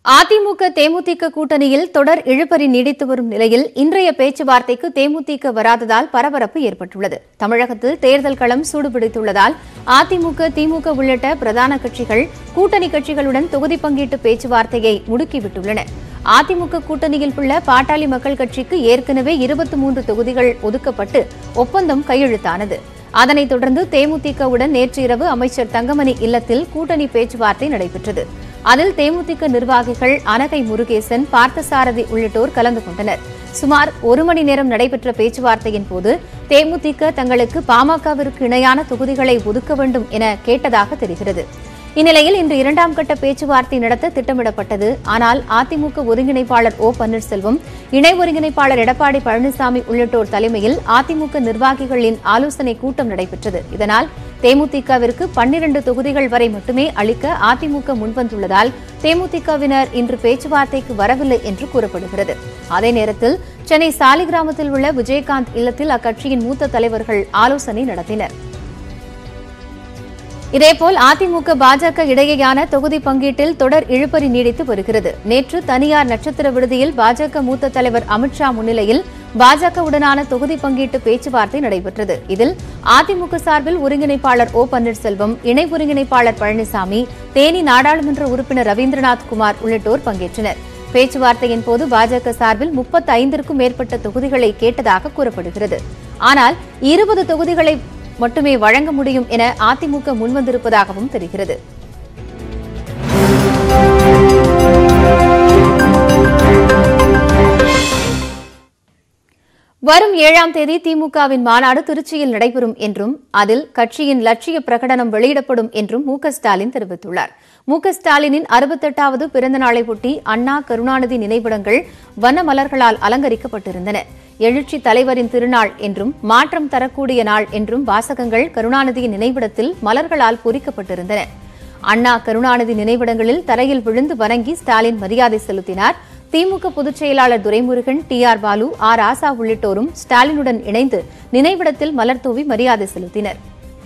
அதிமுக தேமுதிக கூட்டணியில் தொடர் இழுபறி நீடித்து வரும் நிலையில் இன்றைய பேச்சுவார்த்தைக்கு தேமுதிக வராததால் பரபரப்பு ஏற்பட்டுள்ளது தமிழகத்தில் தேர்தல் களம் சூடுபிடித்துள்ளதால் அதிமுக திமுக உள்ளிட்ட பிரதான கட்சிகள் கூட்டணி கட்சிகளுடன் தொகுதி பங்கீட்டு பேச்சுவார்த்தையை முடுக்கிவிட்டுள்ளன அதிமுக கூட்டணியில் உள்ள பாட்டாளி மக்கள் கட்சிக்கு ஏற்கனவே இருபத்தி மூன்று தொகுதிகள் ஒதுக்கப்பட்டு ஒப்பந்தம் கையெழுத்தானது அதனைத் தொடர்ந்து தேமுதிகவுடன் நேற்று இரவு அமைச்சர் தங்கமணி இல்லத்தில் கூட்டணி பேச்சுவார்த்தை நடைபெற்றது அதில் தேமுதிக நிர்வாகிகள் அனகை முருகேசன் பார்த்தசாரதி உள்ளிட்டோர் கலந்து கொண்டனர் சுமார் ஒரு மணி நேரம் நடைபெற்ற பேச்சுவார்த்தையின் போது தேமுதிக தங்களுக்கு பாமகவிற்கு இணையான தொகுதிகளை ஒதுக்க வேண்டும் என கேட்டதாக தெரிகிறது இந்நிலையில் இன்று இரண்டாம் கட்ட பேச்சுவார்த்தை நடத்த திட்டமிடப்பட்டது ஆனால் அதிமுக ஒருங்கிணைப்பாளர் ஓ பன்னீர்செல்வம் இணை ஒருங்கிணைப்பாளர் எடப்பாடி பழனிசாமி உள்ளிட்டோர் தலைமையில் அதிமுக நிர்வாகிகளின் ஆலோசனை கூட்டம் நடைபெற்றது இதனால் தேமுதிகவிற்கு பன்னிரண்டு தொகுதிகள் வரை மட்டுமே அளிக்க அதிமுக முன்வந்துள்ளதால் தேமுதிகவினர் இன்று பேச்சுவார்த்தைக்கு வரவில்லை என்று கூறப்படுகிறது அதே நேரத்தில் சென்னை சாலிகிராமத்தில் உள்ள விஜயகாந்த் இல்லத்தில் அக்கட்சியின் மூத்த தலைவர்கள் ஆலோசனை நடத்தினர் இதேபோல் அதிமுக பாஜக இடையேயான தொகுதி பங்கீட்டில் தொடர் இழுபறி நீடித்து வருகிறது நேற்று தனியார் நட்சத்திர விடுதியில் பாஜக மூத்த தலைவர் அமித்ஷா முன்னிலையில் பாஜகவுடனான தொகுதி பங்கீட்டு பேச்சுவார்த்தை நடைபெற்றது இதில் அதிமுக சார்பில் ஒருங்கிணைப்பாளர் ஓ பன்னீர்செல்வம் இணை ஒருங்கிணைப்பாளர் பழனிசாமி தேனி நாடாளுமன்ற உறுப்பினர் ரவீந்திரநாத் குமார் உள்ளிட்டோர் பங்கேற்றனர் பேச்சுவார்த்தையின் போது பாஜக சார்பில் முப்பத்தி ஐந்திற்கும் மேற்பட்ட தொகுதிகளை கேட்டதாக கூறப்படுகிறது ஆனால் இருபது தொகுதிகளை மட்டுமே வழங்க முடியும் என அதிமுக முன்வந்திருப்பதாகவும் தெரிகிறது வரும் ஏழாம் தேதி திமுகவின் மாநாடு திருச்சியில் நடைபெறும் என்றும் அதில் கட்சியின் லட்சிய பிரகடனம் வெளியிடப்படும் என்றும் மு க ஸ்டாலின் தெரிவித்துள்ளார் மு க ஸ்டாலினின் அறுபத்தெட்டாவது பிறந்த நாளை ஒட்டி அண்ணா கருணாநிதி நினைவிடங்கள் வன மலர்களால் அலங்கரிக்கப்பட்டிருந்தன எழுச்சி தலைவரின் திருநாள் என்றும் மாற்றம் தரக்கூடிய நாள் என்றும் வாசகங்கள் கருணாநிதியின் நினைவிடத்தில் மலர்களால் பொறிக்கப்பட்டிருந்தன அண்ணா கருணாநிதி நினைவிடங்களில் தரையில் விழுந்து வணங்கி ஸ்டாலின் மரியாதை செலுத்தினார் திமுக பொதுச் செயலாளர் Duraimurugan T R Baalu R ஆசா உள்ளிட்டோரும் ஸ்டாலினுடன் இணைந்து நினைவிடத்தில் மலர் தூவி மரியாதை செலுத்தினர்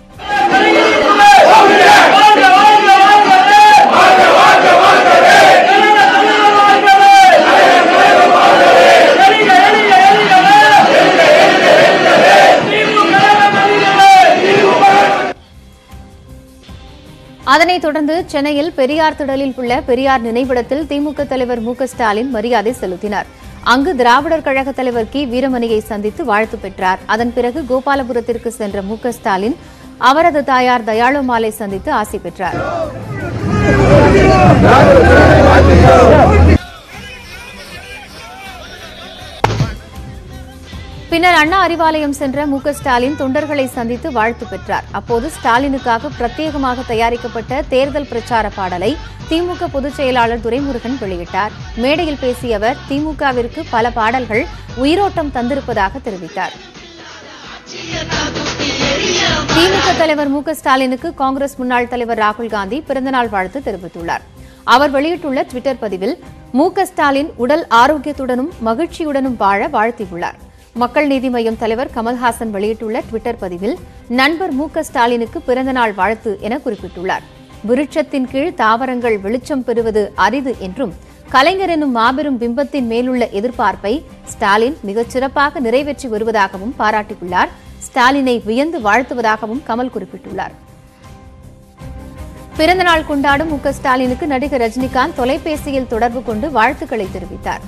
அதனைத் தொடர்ந்து சென்னையில் பெரியார் திடலில் உள்ள பெரியார் நினைவிடத்தில் திமுக தலைவர் மு க ஸ்டாலின் மரியாதை செலுத்தினார் அங்கு திராவிடர் கழக தலைவர் கி வீரமணியை சந்தித்து வாழ்த்து பெற்றார் அதன் பிறகு கோபாலபுரத்திற்கு சென்ற மு க ஸ்டாலின் அவரது தாயார் தயாளுமாலை சந்தித்து ஆசி பெற்றார் பின்னர் அண்ணா அறிவாலயம் சென்ற மு க ஸ்டாலின் தொண்டர்களை சந்தித்து வாழ்த்து பெற்றார் அப்போது ஸ்டாலினுக்காக பிரத்யேகமாக தயாரிக்கப்பட்ட தேர்தல் பிரச்சார பாடலை திமுக பொதுச் செயலாளர் துரைமுருகன் வெளியிட்டார் மேடையில் பேசிய அவர் திமுகவிற்கு பல பாடல்கள் உயிரோட்டம் தந்திருப்பதாக தெரிவித்தார் திமுக தலைவர் மு க ஸ்டாலினுக்கு காங்கிரஸ் முன்னாள் தலைவர் ராகுல் காந்தி பிறந்தநாள் வாழ்த்து தெரிவித்துள்ளார் அவர் வெளியிட்டுள்ள டுவிட்டர் பதிவில் மு க ஸ்டாலின் உடல் ஆரோக்கியத்துடனும் மகிழ்ச்சியுடனும் வாழ வாழ்த்தியுள்ளார் மக்கள் நீதி மய்யம் தலைவர் கமல்ஹாசன் வெளியிட்டுள்ள டுவிட்டர் பதிவில் நண்பர் மு க ஸ்டாலினுக்கு பிறந்தநாள் வாழ்த்து என குறிப்பிட்டுள்ளார் விருட்சத்தின் கீழ் தாவரங்கள் வெளிச்சம் பெறுவது அரிது என்றும் கலைஞர் எனும் மாபெரும் பிம்பத்தின் மேலுள்ள எதிர்பார்ப்பை ஸ்டாலின் மிகச் சிறப்பாக நிறைவேற்றி வருவதாகவும் பாராட்டியுள்ளார் ஸ்டாலினை வியந்து வாழ்த்துவதாகவும் கமல் குறிப்பிட்டுள்ளார் பிறந்தநாள் கொண்டாடும் மு க ஸ்டாலினுக்கு நடிகர் ரஜினிகாந்த் தொலைபேசியில் தொடர்பு கொண்டு வாழ்த்துக்களை தெரிவித்தார்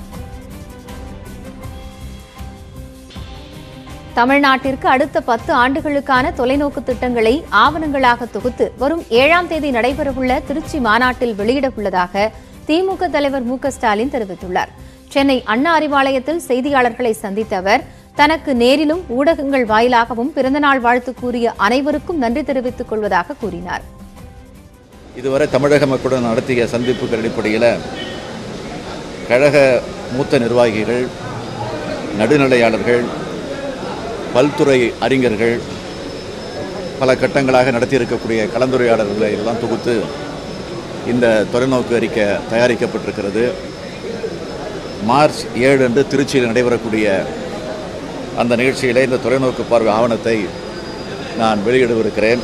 தமிழ்நாட்டிற்கு அடுத்த பத்து ஆண்டுகளுக்கான தொலைநோக்கு திட்டங்களை ஆவணங்களாக தொகுத்து வரும் ஏழாம் தேதி நடைபெறவுள்ள திருச்சி மாநாட்டில் வெளியிட உள்ளதாக திமுக தலைவர் மு க ஸ்டாலின் தெரிவித்துள்ளார் சென்னை அண்ணா அறிவாலயத்தில் செய்தியாளர்களை சந்தித்த அவர் தனக்கு நேரிலும் ஊடகங்கள் வாயிலாகவும் பிறந்தநாள் வாழ்த்து கூறிய அனைவருக்கும் நன்றி தெரிவித்துக் கொள்வதாக கூறினார் இதுவரை தமிழக மக்களுடன் நடத்திய சந்திப்புகள் அடிப்படையில் கழக மூத்த நிர்வாகிகள் நடுநிலையாளர்கள் பல்துறை அறிஞர்கள் பல கட்டங்களாக நடத்தியிருக்கக்கூடிய கலந்துரையாடல்களை எல்லாம் தொகுத்து இந்த தொலைநோக்கு அறிக்கை தயாரிக்கப்பட்டிருக்கிறது மார்ச் ஏழு அன்று திருச்சியில் நடைபெறக்கூடிய அந்த நிகழ்ச்சியிலே இந்த தொலைநோக்கு பார்வை ஆவணத்தை நான் வெளியிடவிருக்கிறேன்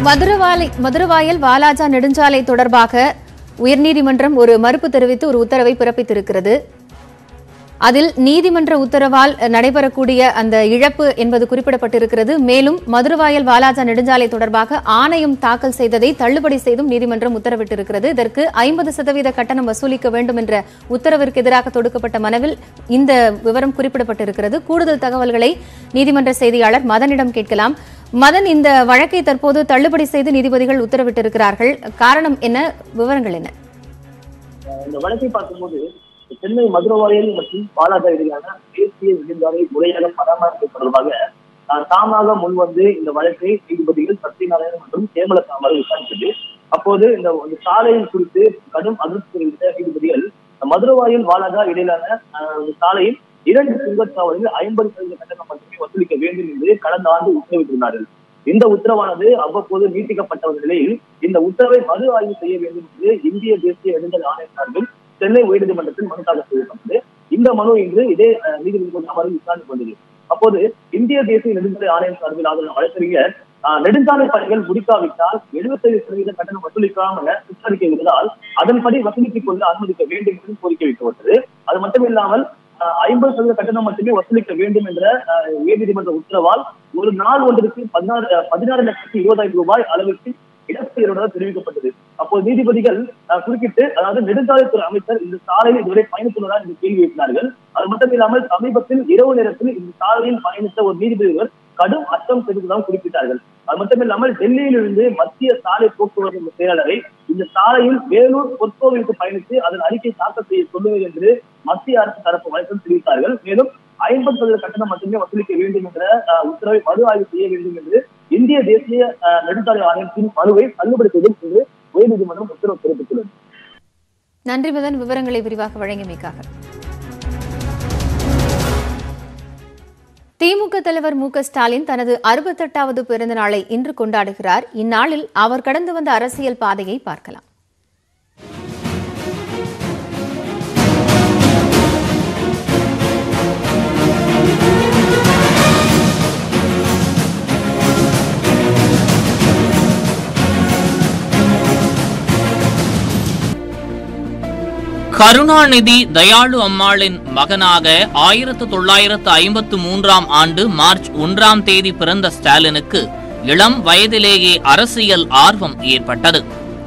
மதுரவாலை மதுரவாயல் வாலாஜா நெடுஞ்சாலை தொடர்பாக உயர்நீதிமன்றம் ஒரு மறுப்பு தெரிவித்து ஒரு உத்தரவை பிறப்பித்திருக்கிறது அதில் நீதிமன்ற உத்தரவால் நடைபெறக்கூடிய அந்த இழப்பு என்பது குறிப்பிடப்பட்டிருக்கிறது மேலும் மதுரவாயல் வாலாஜா நெடுஞ்சாலை தொடர்பாக ஆணையம் தாக்கல் செய்ததை தள்ளுபடி செய்தும் நீதிமன்றம் உத்தரவிட்டிருக்கிறது இதற்கு ஐம்பது சதவீத கட்டணம் வசூலிக்க வேண்டும் என்ற உத்தரவிற்கு எதிராக தொடுக்கப்பட்ட மனுவில் இந்த விவரம் குறிப்பிடப்பட்டிருக்கிறது கூடுதல் தகவல்களை நீதிமன்ற செய்தியாளர் மதனிடம் கேட்கலாம் மதன் இந்த வழக்கை தற்போது தள்ளுபடி செய்து நீதிபதிகள் உத்தரவிட்டிருக்கிறார்கள் காரணம் என்ன விவரங்கள் என்ன இந்த வழக்கை பார்க்கும்போது சென்னை மதுரவாயல் மற்றும் பாலாஜா இடையிலான தேசிய நெடுஞ்சாலை முறையாக பராமரிப்பு தொடர்பாக ஆஹ், தாமாக முன்வந்து இந்த வழக்கை நீதிபதிகள் சத்யநாராயணன் மற்றும் கேமலதா அமர்வு விசாரித்தது அப்போது இந்த இந்த சாலையின் குறித்து கடும் அதிருப்தி தெரிவித்த நீதிபதிகள் மதுரவாயல் வாலாஜா இடையிலான ஆஹ், இந்த சாலையில் இரண்டு சுங்கச்சாவடிகள் ஐம்பது சதவீத கட்டணம் மட்டுமே வசூலிக்க வேண்டும் என்று கடந்த ஆண்டு உத்தரவிட்டிருந்தார்கள் இந்த உத்தரவானது அவ்வப்போது நீட்டிக்கப்பட்ட நிலையில் இந்த உத்தரவை மறு ஆய்வு செய்ய வேண்டும் என்று இந்திய தேசிய நெடுஞ்சாலை ஆணைய சார்பில் சென்னை உயர்நீதிமன்றத்தில் மனு தாக்கல் செய்யப்பட்டது இந்த மனு இன்று இதே அஹ், நீதிபதி அமர்வில் விசாரணை வந்தது அப்போது இந்திய தேசிய நெடுஞ்சாலை ஆணையம் சார்பில் ஆதரவு வழக்கறிஞர் ஆஹ், நெடுஞ்சாலை பணிகள் முடிக்காவிட்டால் எழுபத்தைந்து சதவீத கட்டணம் வசூலிக்காமல் சுற்றறிக்கை உள்ளதால் அதன்படி வசூலித்துக் கொள்ள அனுமதிக்க வேண்டும் என்று கோரிக்கை வைக்கப்பட்டது அது மட்டுமில்லாமல் ஐம்பது சதவீத கட்டணம் மட்டுமே வசூலிக்க வேண்டும் என்ற ஆஹ், உயர்நீதிமன்ற உத்தரவால் ஒரு நாள் ஒன்றிற்கு பதினாறு பதினாறு லட்சத்தி இருபதாயிரம் ரூபாய் அளவிற்கு இழப்பு ஏற்படுவதாக தெரிவிக்கப்பட்டது அப்போது நீதிபதிகள் அஹ், குறுக்கிட்டு அதாவது நெடுஞ்சாலைத்துறை அமைச்சர் இந்த சாலையில் இதுவரை பயணித்துள்ளதா என்று கேள்வி எழுப்பினார்கள் அது மட்டும் இல்லாமல் சமீபத்தில் இரவு நேரத்தில் இந்த சாலையில் பயணித்த ஒரு நீதிபதி ஒருவர் கடும் அச்சம் தெரிவித்ததாக குறிப்பிட்டார்கள் அது மட்டும் இல்லாமல் டெல்லியிலிருந்து மத்திய சாலை போக்குவரத்து செயலாளரை இந்த சாலையில் வேலூர் பொற்கோவிலுக்கு பயணித்து அதன் அறிக்கை தாக்கல் செய்ய சொல்லுவது என்று மத்திய அரசு தரப்பு வழக்கம் தெரிவித்தார்கள் மேலும் ஐம்பது சதவீத கட்டணம் மட்டுமே வசூலிக்க வேண்டும் என்ற அஹ், உத்தரவை மறு ஆய்வு செய்ய வேண்டும் என்று இந்திய தேசிய அஹ், நெடுஞ்சாலை ஆணையத்தின் மனுவை தள்ளுபடி செய்யும் என்று உயர்நீதிமன்றம் உத்தரவு பிறப்பித்துள்ளது நன்றி மதன் விவரங்களை விரிவாக வழங்கியமைக்காக திமுக தலைவர் மு க ஸ்டாலின் தனது அறுபத்தெட்டாவது பிறந்த நாளை இன்று கொண்டாடுகிறார் இந்நாளில் அவர் கடந்து வந்த அரசியல் பாதையை பார்க்கலாம் கருணாநிதி தயாளு அம்மாளின் மகனாக ஆயிரத்து தொள்ளாயிரத்து ஐம்பத்து மூன்றாம் ஆண்டு மார்ச் ஒன்றாம் தேதி பிறந்த ஸ்டாலினுக்கு இளம் வயதிலேயே அரசியல் ஆர்வம் ஏற்பட்டது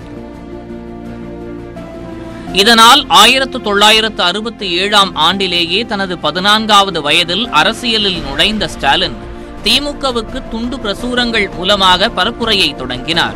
இதனால் ஆயிரத்து தொள்ளாயிரத்து அறுபத்தி ஏழாம் ஆண்டிலேயே தனது பதினான்காவது வயதில் அரசியலில் நுழைந்த ஸ்டாலின் திமுகவுக்கு துண்டு பிரசுரங்கள் மூலமாக பரப்புரையை தொடங்கினார்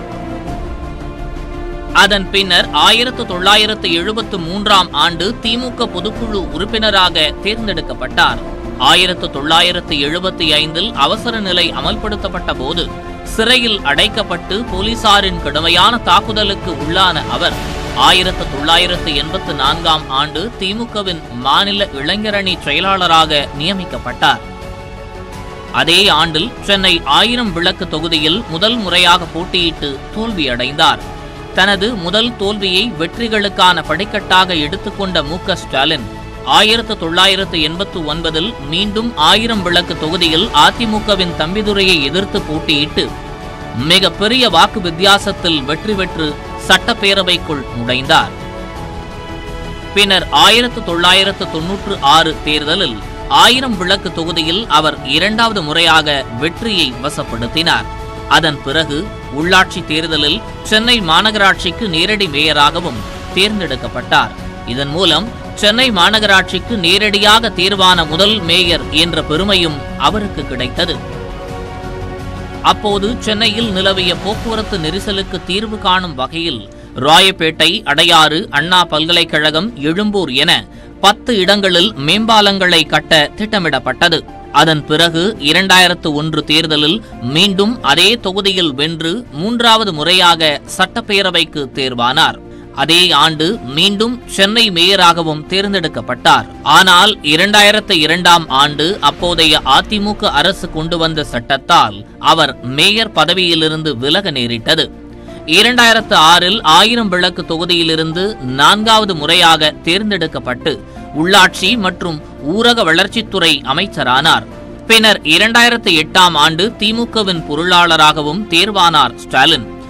அதன் பின்னர் ஆயிரத்து தொள்ளாயிரத்து எழுபத்து மூன்றாம் ஆண்டு திமுக பொதுக்குழு உறுப்பினராக தேர்ந்தெடுக்கப்பட்டார் ஆயிரத்து தொள்ளாயிரத்து எழுபத்தி ஐந்தில் அவசர நிலை அமல்படுத்தப்பட்ட போது சிறையில் அடைக்கப்பட்டு போலீசாரின் கடுமையான தாக்குதலுக்கு உள்ளான அவர் ஆயிரத்து தொள்ளாயிரத்து எண்பத்து நான்காம் ஆண்டு திமுகவின் மாநில இளைஞரணி செயலாளராக நியமிக்கப்பட்டார் அதே ஆண்டில் சென்னை ஆயிரம் விளக்கு தொகுதியில் முதல் முறையாக போட்டியிட்டு தோல்வியடைந்தார் தனது முதல் தோல்வியை வெற்றிகளுக்கான படிக்கட்டாக எடுத்துக்கொண்ட மு க ஸ்டாலின் ஆயிரத்து தொள்ளாயிரத்து எண்பத்து ஒன்பதில் மீண்டும் ஆயிரம் விளக்கு தொகுதியில் அதிமுகவின் தம்பிதுரையை எதிர்த்து போட்டியிட்டு மிக பெரிய வாக்கு வித்தியாசத்தில் வெற்றி பெற்று சட்டப்பேரவைக்குள் நுழைந்தார் பின்னர் ஆயிரத்து தொள்ளாயிரத்து தொன்னூற்று ஆறு தேர்தலில் ஆயிரம் விளக்கு தொகுதியில் அவர் இரண்டாவது முறையாக வெற்றியை வசப்படுத்தினார் அதன் பிறகு உள்ளாட்சி தேர்தலில் சென்னை மாநகராட்சிக்கு நேரடி மேயராகவும் தேர்ந்தெடுக்கப்பட்டார் இதன் மூலம் சென்னை மாநகராட்சிக்கு நேரடியாக தேர்வான முதல் மேயர் என்ற பெருமையும் அவருக்கு கிடைத்தது அப்போது சென்னையில் நிலவிய போக்குவரத்து நெரிசலுக்கு தீர்வு காணும் வகையில் ராயப்பேட்டை அடையாறு அண்ணா பல்கலைக்கழகம் எழும்பூர் என பத்து இடங்களில் மேம்பாலங்களை கட்ட திட்டமிடப்பட்டது அதன் பிறகு இரண்டாயிரத்து ஒன்று தேர்தலில் மீண்டும் அதே தொகுதியில் வென்று மூன்றாவது முறையாக சட்டப்பேரவைக்கு தேர்வானார் அதே ஆண்டு மீண்டும் சென்னை மேயராகவும் தேர்ந்தெடுக்கப்பட்டார் ஆனால் இரண்டாயிரத்து இரண்டாம் ஆண்டு அப்போதைய அதிமுக அரசு கொண்டு வந்த சட்டத்தால் அவர் மேயர் பதவியிலிருந்து விலக நேரிட்டது இரண்டாயிரத்து ஆறில் ஆயிரம் விளக்கு தொகுதியிலிருந்து நான்காவது முறையாக தேர்ந்தெடுக்கப்பட்டு உள்ளாட்சி மற்றும் ஊரக வளர்ச்சித்துறை அமைச்சரானார் பின்னர் இரண்டாயிரத்து எட்டாம் ஆண்டு திமுகவின் பொருளாளராகவும் தேர்வானார் ஸ்டாலின்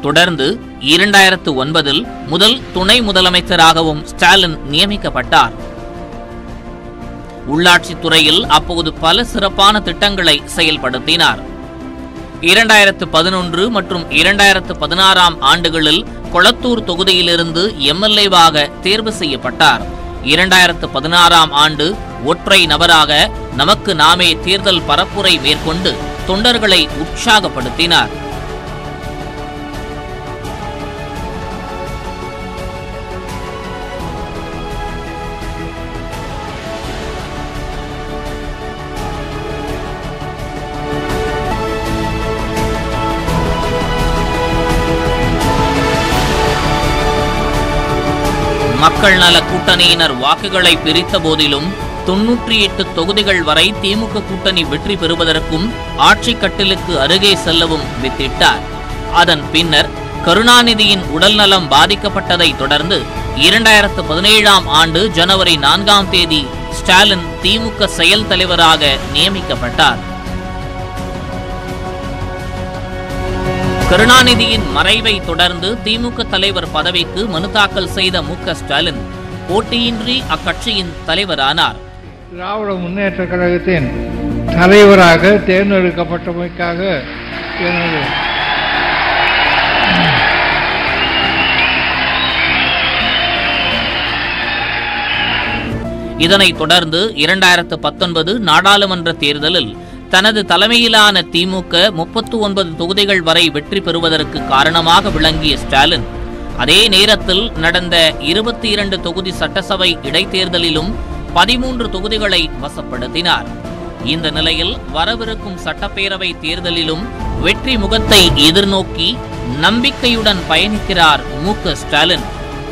தொடர்ந்து இரண்டாயிரத்து ஒன்பதில் முதல் துணை முதலமைச்சராகவும் ஸ்டாலின் நியமிக்கப்பட்டார் உள்ளாட்சித் துறையில் அப்போது பல சிறப்பான திட்டங்களை செயல்படுத்தினார் இரண்டாயிரத்து பதினொன்று மற்றும் இரண்டாயிரத்து பதினாறாம் ஆண்டுகளில் கொளத்தூர் தொகுதியிலிருந்து எம்எல்ஏவாக தேர்வு செய்யப்பட்டார் இரண்டாயிரத்து பதினாறாம் ஆண்டு ஒற்றை நபராக நமக்கு நாமே தேர்தல் பரப்புரை மேற்கொண்டு தொண்டர்களை உற்சாகப்படுத்தினார் மக்கள் நல கூட்டணியினர் வாக்குகளை பிரித்த போதிலும் தொன்னூற்றி எட்டு தொகுதிகள் வரை திமுக கூட்டணி வெற்றி பெறுவதற்கும் ஆட்சி கட்டிலுக்கு அருகே செல்லவும் வித்திட்டார் அதன் பின்னர் கருணாநிதியின் உடல்நலம் பாதிக்கப்பட்டதை தொடர்ந்து இரண்டாயிரத்து பதினேழாம் ஆண்டு ஜனவரி நான்காம் தேதி ஸ்டாலின் திமுக செயல் தலைவராக நியமிக்கப்பட்டார் கருணாநிதியின் மறைவை தொடர்ந்து திமுக தலைவர் பதவிக்கு மனு தாக்கல் செய்த மு க ஸ்டாலின் போட்டியின்றி அக்கட்சியின் தலைவரானார் திராவிட முன்னேற்ற கழகத்தின் தலைவராக தேர்ந்தெடுக்கப்பட்டமைக்காக எனது இதனைத் தொடர்ந்து இரண்டாயிரத்து பத்தொன்பது நாடாளுமன்ற தேர்தலில் தனது தலைமையிலான திமுக முப்பத்து ஒன்பது தொகுதிகள் வரை வெற்றி பெறுவதற்கு காரணமாக விளங்கிய ஸ்டாலின் அதே நேரத்தில் நடந்த இருபத்தி இரண்டு தொகுதி சட்டசபை இடைத்தேர்தலிலும் பதிமூன்று தொகுதிகளை வசப்படுத்தினார் இந்த நிலையில் வரவிருக்கும் சட்டப்பேரவை தேர்தலிலும் வெற்றி முகத்தை எதிர்நோக்கி நம்பிக்கையுடன் பயணிக்கிறார் மு க ஸ்டாலின்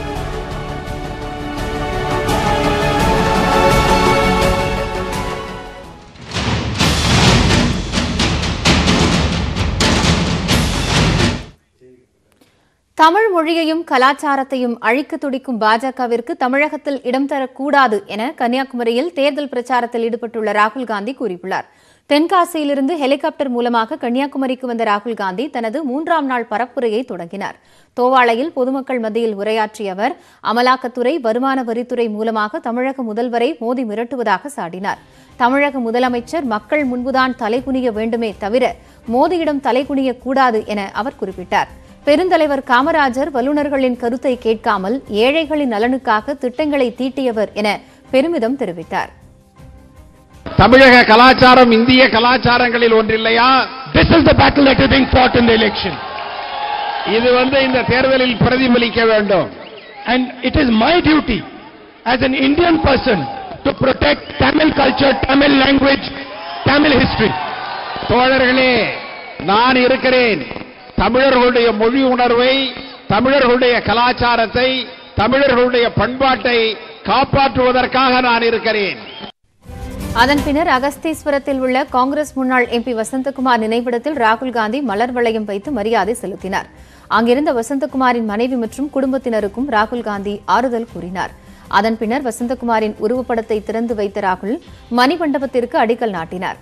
தமிழ் மொழியையும் கலாச்சாரத்தையும் அழிக்க துடிக்கும் பாஜகவிற்கு தமிழகத்தில் இடம் தரக்கூடாது என கன்னியாகுமரியில் தேர்தல் பிரச்சாரத்தில் ஈடுபட்டுள்ள ராகுல் காந்தி கூறியுள்ளார் தென்காசியிலிருந்து ஹெலிகாப்டர் மூலமாக கன்னியாகுமரிக்கு வந்த ராகுல் காந்தி தனது மூன்றாம் நாள் பரப்புரையை தொடங்கினார் தோவாளையில் பொதுமக்கள் மத்தியில் உரையாற்றிய அவர் அமலாக்கத்துறை வருமான வரித்துறை மூலமாக தமிழக முதல்வரை மோதி மிரட்டுவதாக சாடினார் தமிழக முதலமைச்சர் மக்கள் முன்புதான் தலைகுனிய வேண்டுமே தவிர மோதியிடம் தலைகுனிய கூடாது என அவர் குறிப்பிட்டார் பெருந்தலைவர் காமராஜர் வல்லுநர்களின் கருத்தை கேட்காமல் ஏழைகளின் நலனுக்காக திட்டங்களை தீட்டியவர் என பெருமிதம் தெரிவித்தார் தமிழக கலாச்சாரம் இந்திய கலாச்சாரங்களில் ஒன்றில்லையா This is the battle that is being fought in the election. இது வந்து இந்த தேர்தலில் பிரதிபலிக்க வேண்டும் And it is my duty as an Indian person to protect Tamil culture, Tamil language, Tamil history. தோழர்களே நான் இருக்கிறேன் தமிழர்களுடைய மொழி உணர்வை தமிழர்களுடைய கலாச்சாரத்தை தமிழர்களுடைய பண்பாட்டை காப்பாற்றுவதற்காக நான் இருக்கிறேன் அதன் பின்னர் அகஸ்தீஸ்வரத்தில் உள்ள காங்கிரஸ் முன்னாள் எம்பி வசந்தகுமார் நினைவிடத்தில் ராகுல் காந்தி மலர் வளையம் வைத்து மரியாதை செலுத்தினார் அங்கிருந்த வசந்தகுமாரின் மனைவி மற்றும் குடும்பத்தினருக்கும் ராகுல் காந்தி ஆறுதல் கூறினார் அதன் பின்னர் வசந்தகுமாரின் உருவப்படத்தை திறந்து வைத்த ராகுல் மணிமண்டபத்திற்கு அடிக்கல் நாட்டினார்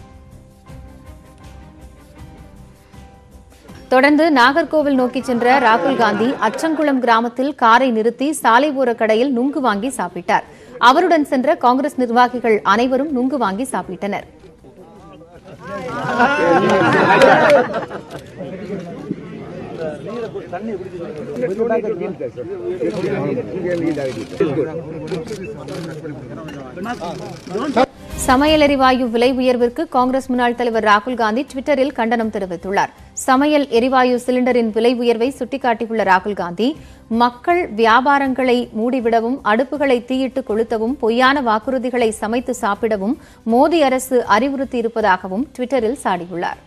தொடர்ந்து நாகர்கோவில் நோக்கி சென்ற ராகுல் காந்தி அச்சங்குளம் கிராமத்தில் காரை நிறுத்தி சாலை ஓர கடையில் நுங்கு வாங்கி சாப்பிட்டார் அவருடன் சென்ற காங்கிரஸ் நிர்வாகிகள் அனைவரும் நுங்கு வாங்கி சாப்பிட்டனர் சமையல் எரிவாயு விலை உயர்விற்கு காங்கிரஸ் முன்னாள் தலைவர் ராகுல் காந்தி டுவிட்டரில் கண்டனம் தெரிவித்துள்ளார் சமையல் எரிவாயு சிலிண்டரின் விலை உயர்வை சுட்டிக்காட்டியுள்ள ராகுல் காந்தி மக்கள் வியாபாரங்களை மூடிவிடவும் அடுப்புகளை தீயிட்டு கொளுத்தவும் பொய்யான வாக்குறுதிகளை சமைத்து சாப்பிடவும் மோடி அரசு அறிவுறுத்தியிருப்பதாகவும் டுவிட்டரில் சாடியுள்ளார்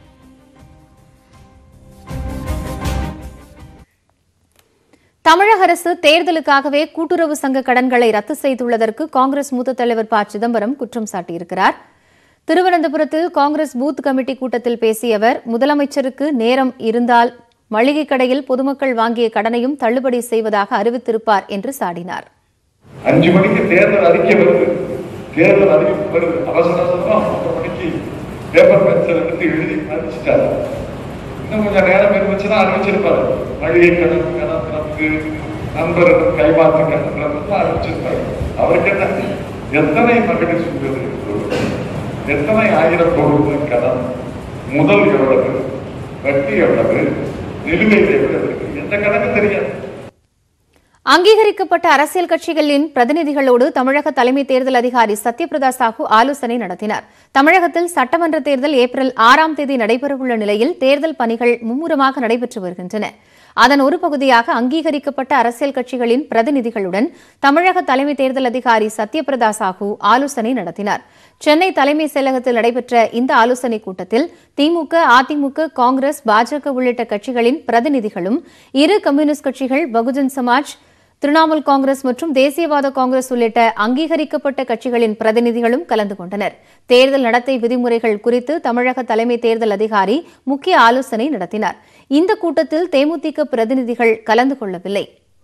தமிழக அரசு தேர்தலுக்காகவே கூட்டுறவு சங்க கடன்களை ரத்து செய்துள்ளதற்கு காங்கிரஸ் மூத்த தலைவர் ப சிதம்பரம் குற்றம் சாட்டியிருக்கிறார் திருவனந்தபுரத்தில் காங்கிரஸ் பூத் கமிட்டி கூட்டத்தில் பேசிய அவர் முதலமைச்சருக்கு நேரம் இருந்தால் மளிகை கடையில் பொதுமக்கள் வாங்கிய கடனையும் தள்ளுபடி செய்வதாக அறிவித்திருப்பார் என்று சாடினார் அஞ்சு மணிக்கு தேர்தல் அறிக்கை வருது தேர்தல் அறிவிப்பு வருது அவசர அவசரமா பத்து மணிக்கு பேப்பர் பென்சில் எடுத்து எழுதி அனுப்பிச்சிட்டாரு இன்னும் கொஞ்சம் நேரம் இருந்துச்சுன்னா அறிவிச்சிருப்பாரு மளிகை கடன் கடன் திறப்பு நண்பர் கைமாத்து கடன் திறப்பு அறிவிச்சிருப்பாரு அவருக்கு என்ன எத்தனை மகளிர் சுய உதவி எத்தனை ஆயிரம் கோடி கடன் முதல் எவ்வளவு வட்டி எவ்வளவு நிலுவையில் எவ்வளவு இருக்கு எந்த கணக்கு தெரியாது அங்கீகரிக்கப்பட்ட அரசியல் கட்சிகளின் பிரதிநிதிகளோடு தமிழக தலைமை தேர்தல் அதிகாரி சத்யபிரதா சாஹூ ஆலோசனை நடத்தினார் தமிழகத்தில் சட்டமன்ற தேர்தல் ஏப்ரல் ஆறாம் தேதி நடைபெறவுள்ள நிலையில் தேர்தல் பணிகள் மும்முரமாக நடைபெற்று வருகின்றன அதன் ஒரு பகுதியாக அங்கீகரிக்கப்பட்ட அரசியல் கட்சிகளின் பிரதிநிதிகளுடன் தமிழக தலைமை தேர்தல் அதிகாரி சத்யபிரதா சாஹூ ஆலோசனை நடத்தினார் சென்னை தலைமை செயலகத்தில் நடைபெற்ற இந்த ஆலோசனைக் கூட்டத்தில் திமுக அதிமுக காங்கிரஸ் பாஜக உள்ளிட்ட கட்சிகளின் பிரதிநிதிகளும் இரு கம்யூனிஸ்ட் கட்சிகள் பகுஜன் சமாஜ் திரிணாமுல் காங்கிரஸ் மற்றும் தேசியவாத காங்கிரஸ் உள்ளிட்ட அங்கீகரிக்கப்பட்ட கட்சிகளின் பிரதிநிதிகளும் கலந்து கொண்டனர் தேர்தல் நடத்தை விதிமுறைகள் குறித்து தமிழக தலைமை தேர்தல் அதிகாரி முக்கிய ஆலோசனை நடத்தினார் இந்த கூட்டத்தில் தேமுதிக பிரதிநிதிகள் கலந்து கொள்ளவில்லை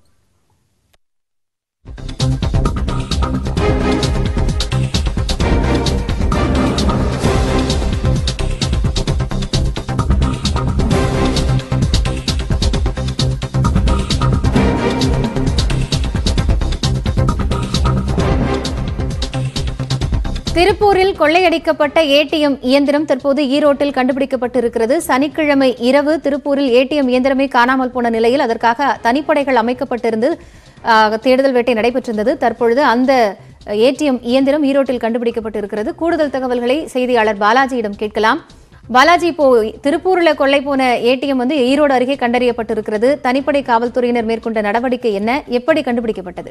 திருப்பூரில் கொள்ளையடிக்கப்பட்ட ஏடிஎம் இயந்திரம் தற்போது ஈரோட்டில் கண்டுபிடிக்கப்பட்டிருக்கிறது சனிக்கிழமை இரவு திருப்பூரில் ஏடிஎம் இயந்திரமே காணாமல் போன நிலையில் அதற்காக தனிப்படைகள் அமைக்கப்பட்டிருந்து ஆ, தேடுதல் வேட்டை நடைபெற்றிருந்தது தற்பொழுது அந்த ஏடிஎம் இயந்திரம் ஈரோட்டில் கண்டுபிடிக்கப்பட்டிருக்கிறது கூடுதல் தகவல்களை செய்தியாளர் பாலாஜியிடம் கேட்கலாம் பாலாஜி இப்போ திருப்பூர்ல கொள்ளை போன ஏடிஎம் வந்து ஈரோடு அருகே கண்டறியப்பட்டிருக்கிறது தனிப்படை காவல்துறையினர் மேற்கொண்ட நடவடிக்கை என்ன எப்படி கண்டுபிடிக்கப்பட்டது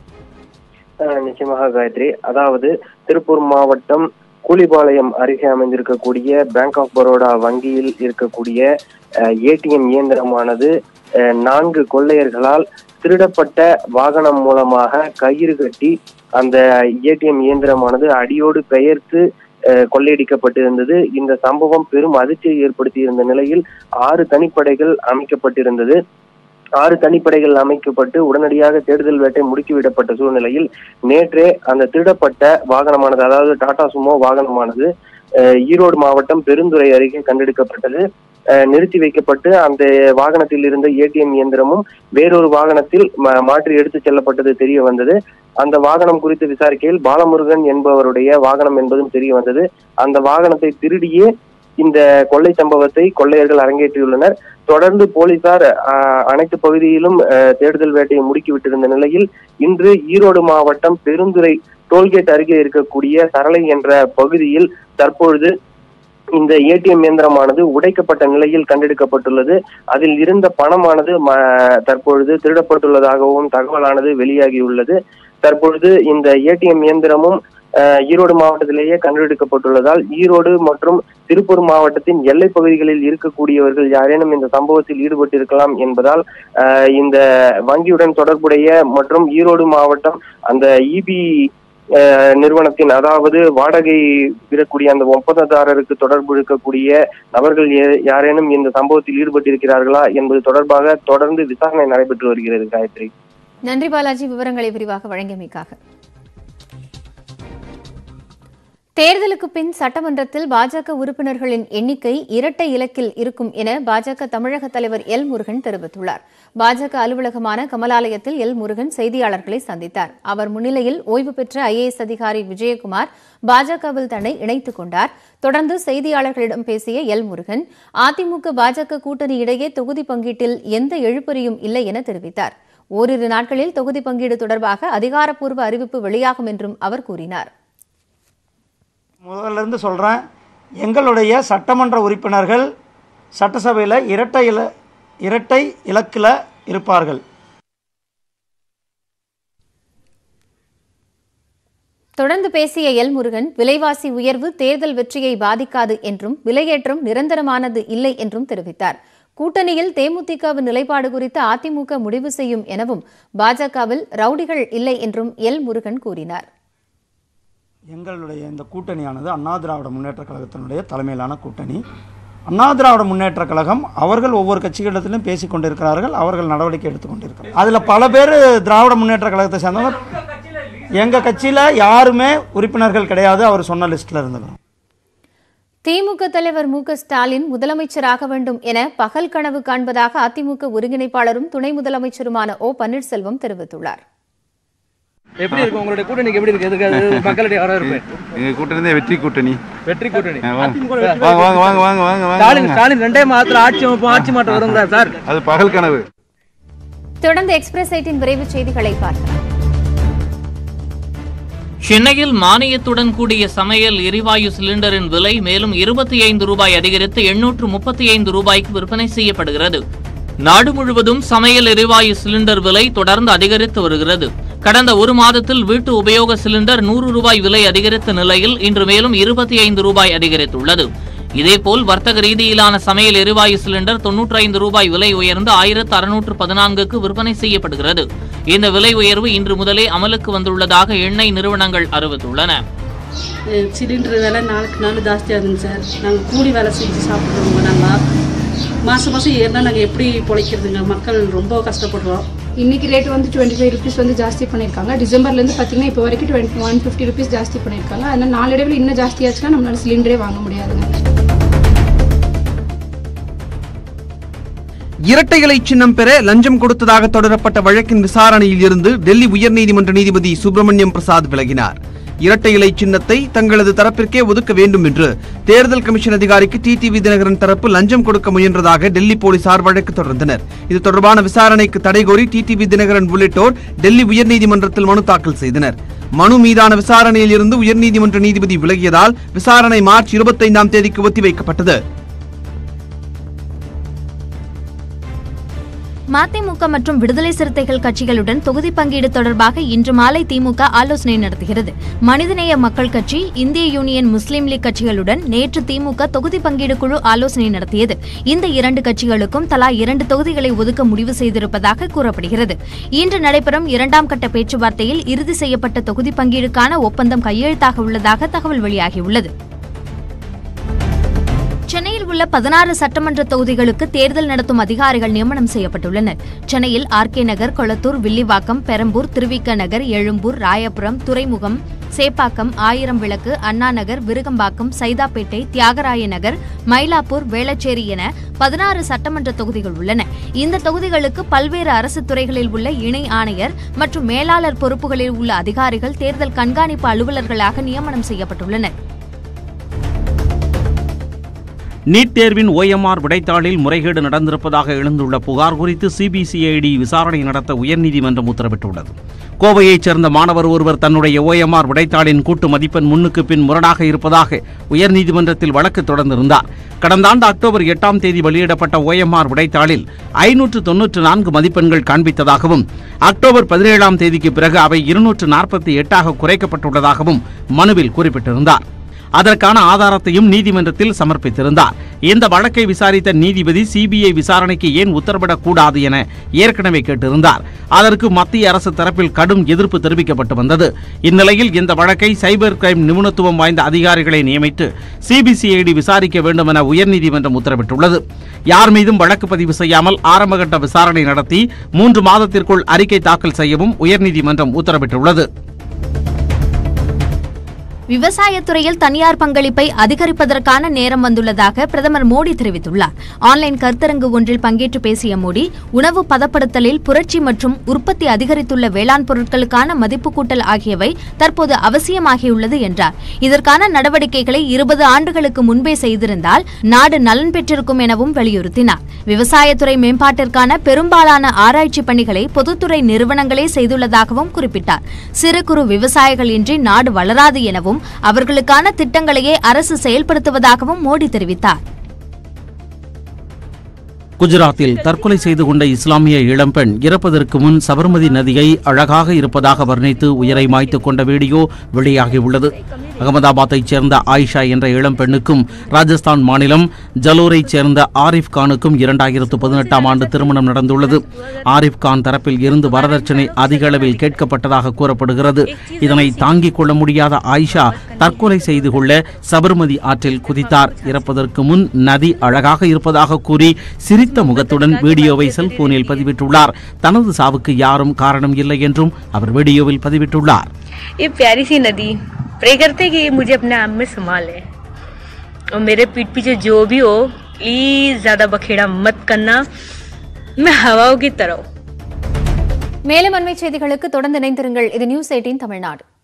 அஹ் நிச்சயமாக காயத்ரி அதாவது திருப்பூர் மாவட்டம் கூலிபாளையம் அருகே அமைந்திருக்கக்கூடிய பேங்க் ஆஃப் பரோடா வங்கியில் இருக்கக்கூடிய ஏடிஎம் இயந்திரமானது அஹ், நான்கு கொள்ளையர்களால் திருடப்பட்ட வாகனம் மூலமாக கயிறு கட்டி அந்த ஏடிஎம் இயந்திரமானது அடியோடு பெயர்த்து அஹ், கொள்ளையடிக்கப்பட்டிருந்தது இந்த சம்பவம் பெரும் அதிர்ச்சியை ஏற்படுத்தியிருந்த நிலையில் ஆறு தனிப்படைகள் அமைக்கப்பட்டிருந்தது ஆறு தனிப்படைகள் அமைக்கப்பட்டு உடனடியாக தேடுதல் வேட்டை முடுக்கிவிடப்பட்ட சூழ்நிலையில் நேற்றே அந்த திருடப்பட்ட வாகனமானது அதாவது டாடா சுமோ வாகனமானது அஹ், ஈரோடு மாவட்டம் பெருந்துறை அருகே கண்டெடுக்கப்பட்டது அஹ், நிறுத்தி வைக்கப்பட்டு அந்த வாகனத்தில் இருந்த ஏடிஎம் இயந்திரமும் வேறொரு வாகனத்தில் ம- மாற்றி எடுத்துச் செல்லப்பட்டது தெரிய வந்தது அந்த வாகனம் குறித்து விசாரிக்கையில் பாலமுருகன் என்பவருடைய வாகனம் என்பதும் தெரிய வந்தது அந்த வாகனத்தை திருடியே இந்த கொள்ளை சம்பவத்தை கொள்ளையர்கள் அரங்கேற்றியுள்ளனர் தொடர்ந்து போலீசார் அஹ், அனைத்து பகுதியிலும் அஹ், தேடுதல் வேட்டையை முடுக்கிவிட்டிருந்த நிலையில் இன்று ஈரோடு மாவட்டம் பெருந்துறை டோல்கேட் அருகே இருக்கக்கூடிய சரளை என்ற பகுதியில் தற்பொழுது இந்த ஏடிஎம் இயந்திரமானது உடைக்கப்பட்ட நிலையில் கண்டெடுக்கப்பட்டுள்ளது அதில் இருந்த பணமானது ம- தற்பொழுது திருடப்பட்டுள்ளதாகவும் தகவலானது வெளியாகியுள்ளது தற்பொழுது இந்த ஏடிஎம் இயந்திரமும் அஹ், ஈரோடு மாவட்டத்திலேயே கண்டெடுக்கப்பட்டுள்ளதால் ஈரோடு மற்றும் திருப்பூர் மாவட்டத்தின் எல்லை பகுதிகளில் இருக்கக்கூடியவர்கள் யாரேனும் இந்த சம்பவத்தில் ஈடுபட்டிருக்கலாம் என்பதால் அஹ், இந்த வங்கியுடன் தொடர்புடைய மற்றும் ஈரோடு மாவட்டம் அந்த இபி நிறுவனத்தின் அதாவது வாடகை விடக்கூடிய அந்த ஒப்பந்ததாரருக்கு தொடர்பு இருக்கக்கூடிய நபர்கள் ஏ- யாரேனும் இந்த சம்பவத்தில் ஈடுபட்டிருக்கிறார்களா என்பது தொடர்பாக தொடர்ந்து விசாரணை நடைபெற்று வருகிறது காயத்ரி நன்றி பாலாஜி விவரங்களை விரிவாக வழங்கியமைக்காக தேர்தலுக்கு பின் சட்டமன்றத்தில் பாஜக உறுப்பினர்களின் எண்ணிக்கை இரட்டை இலக்கில் இருக்கும் என பாஜக தமிழக தலைவர் எல் முருகன் தெரிவித்துள்ளார் பாஜக அலுவலகமான கமலாலயத்தில் எல் முருகன் செய்தியாளர்களை சந்தித்தார் அவர் முன்னிலையில் ஓய்வு பெற்ற ஐஏஎஸ் அதிகாரி விஜயகுமார் பாஜகவில் தன்னை இணைத்துக் கொண்டார் தொடர்ந்து செய்தியாளர்களிடம் பேசிய எல் முருகன் அதிமுக பாஜக கூட்டணி இடையே தொகுதி பங்கீட்டில் எந்த எழுப்பறியும் இல்லை என தெரிவித்தார் ஓரிரு நாட்களில் தொகுதி பங்கீடு தொடர்பாக அதிகாரப்பூர்வ அறிவிப்பு வெளியாகும் என்றும் அவர் கூறினார் முதல்ல இருந்து சொல்கிறேன் எங்களுடைய சட்டமன்ற உறுப்பினர்கள் சட்டசபையில் இரட்டை இல இரட்டை இலக்கில் இருப்பார்கள் தொடர்ந்து பேசிய எல் முருகன் விலைவாசி உயர்வு தேர்தல் வெற்றியை பாதிக்காது என்றும் விலையேற்றம் நிரந்தரமானது இல்லை என்றும் தெரிவித்தார் கூட்டணியில் தேமுதிகவின் நிலைப்பாடு குறித்து அதிமுக முடிவு செய்யும் எனவும் பாஜகவில் ரவுடிகள் இல்லை என்றும் எல் முருகன் கூறினார் எங்களுடைய இந்த கூட்டணியானது அண்ணா திராவிட முன்னேற்ற கழகத்தினுடைய தலைமையிலான கூட்டணி அண்ணா திராவிட முன்னேற்ற கழகம் அவர்கள் ஒவ்வொரு கட்சிகளிடத்திலும் பேசிக் கொண்டிருக்கிறார்கள் அவர்கள் நடவடிக்கை எடுத்துக்கொண்டிருக்கிறார்கள் அதில் பல பேர் திராவிட முன்னேற்ற கழகத்தை சேர்ந்தவங்க எங்கள் கட்சியில் யாருமே உறுப்பினர்கள் கிடையாது அவர் சொன்ன லிஸ்ட்டில் இருந்தவர் திமுக தலைவர் மு க ஸ்டாலின் முதலமைச்சராக வேண்டும் என பகல் கனவு காண்பதாக அதிமுக ஒருங்கிணைப்பாளரும் துணை முதலமைச்சருமான ஓ பன்னீர்செல்வம் தெரிவித்துள்ளார் எப்படி இருக்கு உங்களுடைய கூட்டணிக்கு எப்படி இருக்கு எதுக்கு மக்களுடைய வரவேற்பு எங்க கூட்டணி வெற்றி கூட்டணி வெற்றி கூட்டணி ஆ, வாங்க. அதிமுக வாங்க, வெற்றி வாங்க, வாங்க, வாங்க, வாங்க, வாங்க, ஸ்டாலின் வாங்க. ஸ்டாலின் ரெண்டே மாதத்துல ஆட்சி அமைப்போம் ஆட்சி மாற்றம் வருங்கிறார் சார் அது பகல் கனவு தொடர்ந்து எக்ஸ்பிரஸ் எயிட்டின் விரைவு செய்திகளை பார்க்கலாம் சென்னையில் மானியத்துடன் கூடிய சமையல் எரிவாயு சிலிண்டரின் விலை மேலும் இருபத்தி ஐந்து ரூபாய் அதிகரித்து எண்ணூற்று முப்பத்தி ஐந்து ரூபாய்க்கு விற்பனை செய்யப்படுகிறது நாடு முழுவதும் சமையல் எரிவாயு சிலிண்டர் விலை தொடர்ந்து அதிகரித்து வருகிறது கடந்த ஒரு மாதத்தில் வீட்டு உபயோக சிலிண்டர் நூறு ரூபாய் விலை அதிகரித்த நிலையில் இன்று மேலும் இருபத்தி ஐந்து ரூபாய் அதிகரித்துள்ளது இதேபோல் வர்த்தக ரீதியிலான சமையல் எரிவாயு சிலிண்டர் தொன்னூற்றி ஐந்து ரூபாய் விலை உயர்ந்து ஆயிரத்து அறுநூற்று பதினான்குக்கு விற்பனை செய்யப்படுகிறது இந்த விலை உயர்வு இன்று முதலே அமலுக்கு வந்துள்ளதாக எண்ணெய் நிறுவனங்கள் அறிவித்துள்ளன சிலிண்டர் விலை நாளுக்கு நாள் ஜாஸ்தியாக இருந்துங்க சார் நாங்கள் கூலி வேலை செஞ்சு சாப்பிட்றவங்க நாங்கள் மாதம் மாதம் ஏறினா நாங்கள் எப்படி பிழைக்கிறதுங்க மக்கள் ரொம்ப கஷ்டப்படுறோம் இன்னைக்கு ரேட் வந்து டுவெண்ட்டி ஃபைவ் ருபீஸ் வந்து ஜாஸ்தி பண்ணியிருக்காங்க டிசம்பர்லேருந்து பார்த்தீங்கன்னா இப்போ வரைக்கும் டுவெண்ட்டி ஒன் ஃபிஃப்டி ருபீஸ் ஜாஸ்தி பண்ணியிருக்காங்க அதனால் நாளடைவில் இன்னும் ஜாஸ்தியாச்சுன்னா நம்மளால சிலிண்டரே வாங்க முடியாதுங்க இரட்டை இலை சின்னம் பெற லஞ்சம் கொடுத்ததாக தொடரப்பட்ட வழக்கின் விசாரணையில் இருந்து டெல்லி உயர்நீதிமன்ற நீதிபதி சுப்பிரமணியம் பிரசாத் விலகினார் இரட்டை இலை சின்னத்தை தங்களது தரப்பிற்கே ஒதுக்க வேண்டும் என்று தேர்தல் கமிஷன் அதிகாரிக்கு டிடிவி தினகரன் தரப்பு லஞ்சம் கொடுக்க முயன்றதாக டெல்லி போலீசார் வழக்கு தொடர்ந்தனர் இது தொடர்பான விசாரணைக்கு தடை கோரி டிடிவி தினகரன் உள்ளிட்டோர் டெல்லி உயர்நீதிமன்றத்தில் மனு தாக்கல் செய்தனர் மனு மீதான விசாரணையில் இருந்து உயர்நீதிமன்ற நீதிபதி விலகியதால் விசாரணை மார்ச் இருபத்தைந்தாம் தேதிக்கு ஒத்திவைக்கப்பட்டது மதிமுக மற்றும் விடுதலை சிறுத்தைகள் கட்சிகளுடன் தொகுதி பங்கீடு தொடர்பாக இன்று மாலை திமுக ஆலோசனை நடத்துகிறது மனிதநேய மக்கள் கட்சி இந்திய யூனியன் முஸ்லீம் லீக் கட்சிகளுடன் நேற்று திமுக தொகுதி பங்கீடு குழு ஆலோசனை நடத்தியது இந்த இரண்டு கட்சிகளுக்கும் தலா இரண்டு தொகுதிகளை ஒதுக்க முடிவு செய்திருப்பதாக கூறப்படுகிறது இன்று நடைபெறும் இரண்டாம் கட்ட பேச்சுவார்த்தையில் இறுதி செய்யப்பட்ட தொகுதி பங்கீடுக்கான ஒப்பந்தம் கையெழுத்தாக உள்ளதாக தகவல் வெளியாகியுள்ளது சென்னையில் உள்ள பதினாறு சட்டமன்ற தொகுதிகளுக்கு தேர்தல் நடத்தும் அதிகாரிகள் நியமனம் செய்யப்பட்டுள்ளனர் சென்னையில் ஆர்கே நகர் கொளத்தூர் வில்லிவாக்கம் பெரம்பூர் திருவிக்க நகர் எழும்பூர் ராயபுரம் துறைமுகம் சேப்பாக்கம் ஆயிரம் விளக்கு அண்ணா நகர் விருகம்பாக்கம் சைதாப்பேட்டை தியாகராய நகர் மயிலாப்பூர் வேளச்சேரி என பதினாறு சட்டமன்ற தொகுதிகள் உள்ளன இந்த தொகுதிகளுக்கு பல்வேறு அரசு துறைகளில் உள்ள இணை ஆணையர் மற்றும் மேலாளர் பொறுப்புகளில் உள்ள அதிகாரிகள் தேர்தல் கண்காணிப்பு அலுவலர்களாக நியமனம் செய்யப்பட்டுள்ளனர் நீட் தேர்வின் ஓஎம்ஆர் விடைத்தாளில் முறைகேடு நடந்திருப்பதாக எழுந்துள்ள புகார் குறித்து சிபிசிஐடி விசாரணை நடத்த உயர்நீதிமன்றம் உத்தரவிட்டுள்ளது கோவையைச் சேர்ந்த மாணவர் ஒருவர் தன்னுடைய ஓஎம்ஆர் விடைத்தாளின் கூட்டு மதிப்பெண் முன்னுக்கு பின் முரணாக இருப்பதாக உயர்நீதிமன்றத்தில் வழக்கு தொடர்ந்திருந்தார் கடந்த ஆண்டு அக்டோபர் எட்டாம் தேதி வெளியிடப்பட்ட ஓஎம்ஆர் விடைத்தாளில் ஐநூற்று தொன்னூற்று நான்கு மதிப்பெண்கள் காண்பித்ததாகவும் அக்டோபர் பதினேழாம் தேதிக்கு பிறகு அவை இருநூற்று நாற்பத்தி எட்டாக குறைக்கப்பட்டுள்ளதாகவும் மனுவில் குறிப்பிட்டிருந்தார் அதற்கான ஆதாரத்தையும் நீதிமன்றத்தில் சமர்ப்பித்திருந்தார் இந்த வழக்கை விசாரித்த நீதிபதி சிபிஐ விசாரணைக்கு ஏன் உத்தரவிடக்கூடாது என ஏற்கனவே கேட்டிருந்தார் அதற்கு மத்திய அரசு தரப்பில் கடும் எதிர்ப்பு தெரிவிக்கப்பட்டு வந்தது இந்நிலையில் இந்த வழக்கை சைபர் கிரைம் நிபுணத்துவம் வாய்ந்த அதிகாரிகளை நியமித்து சிபிசிஐடி விசாரிக்க வேண்டும் என உயர்நீதிமன்றம் உத்தரவிட்டுள்ளது யார் மீதும் வழக்கு பதிவு செய்யாமல் ஆரம்பகட்ட விசாரணை நடத்தி மூன்று மாதத்திற்குள் அறிக்கை தாக்கல் செய்யவும் உயர்நீதிமன்றம் உத்தரவிட்டுள்ளது விவசாயத்துறையில் தனியார் பங்களிப்பை அதிகரிப்பதற்கான நேரம் வந்துள்ளதாக பிரதமர் மோடி தெரிவித்துள்ளார் ஆன்லைன் கருத்தரங்கு ஒன்றில் பங்கேற்று பேசிய மோடி உணவு பதப்படுத்தலில் புரட்சி மற்றும் உற்பத்தி அதிகரித்துள்ள வேளாண் பொருட்களுக்கான மதிப்பு கூட்டல் ஆகியவை தற்போது அவசியமாகியுள்ளது என்றார் இதற்கான நடவடிக்கைகளை இருபது ஆண்டுகளுக்கு முன்பே செய்திருந்தால் நாடு நலன் பெற்றிருக்கும் எனவும் வலியுறுத்தினார் விவசாயத்துறை மேம்பாட்டிற்கான பெரும்பாலான ஆராய்ச்சி பணிகளை பொதுத்துறை நிறுவனங்களே செய்துள்ளதாகவும் குறிப்பிட்டார் சிறு குறு விவசாயிகள் இன்றி நாடு வளராது எனவும் அவர்களுக்கான திட்டங்களையே அரசு செயல்படுத்துவதாகவும் மோடி தெரிவித்தார் குஜராத்தில் தற்கொலை செய்து கொண்ட இஸ்லாமிய இளம்பெண் இறப்பதற்கு முன் சபர்மதி நதியை அழகாக இருப்பதாக வர்ணித்து உயிரை மாய்த்து கொண்ட வீடியோ வெளியாகியுள்ளது அகமதாபாத்தைச் சேர்ந்த ஆயிஷா என்ற இளம்பெண்ணுக்கும் ராஜஸ்தான் மாநிலம் ஜலோரைச் சேர்ந்த ஆரிஃப் கானுக்கும் இரண்டாயிரத்து பதினெட்டாம் ஆண்டு திருமணம் நடந்துள்ளது ஆரிஃப் கான் தரப்பில் இருந்து வரதட்சணை அதிக அளவில் கேட்கப்பட்டதாக கூறப்படுகிறது இதனை தாங்கிக் கொள்ள முடியாத ஆயிஷா தற்கொலை செய்து கொள்ள சபர்மதி ஆற்றில் குதித்தார் இறப்பதற்கு முன் நதி அழகாக இருப்பதாக கூறி சிரித்த முகத்துடன் வீடியோவை செல்போனில் பதிவிட்டுள்ளார் தனது சாவுக்கு யாரும் காரணம் இல்லை என்றும் அவர் வீடியோவில் பதிவிட்டுள்ளார் ये प्यारी सी नदी प्रे करते कि ये मुझे अपने आप में संभाल ले और मेरे पीठ पीछे जो भी हो प्लीज ज्यादा बखेड़ा मत करना मैं हवाओं की तरह हूँ மேலும் அண்மை செய்திகளுக்கு தொடர்ந்து இணைந்திருங்கள் இது நியூஸ் எயிட்டீன் தமிழ்நாடு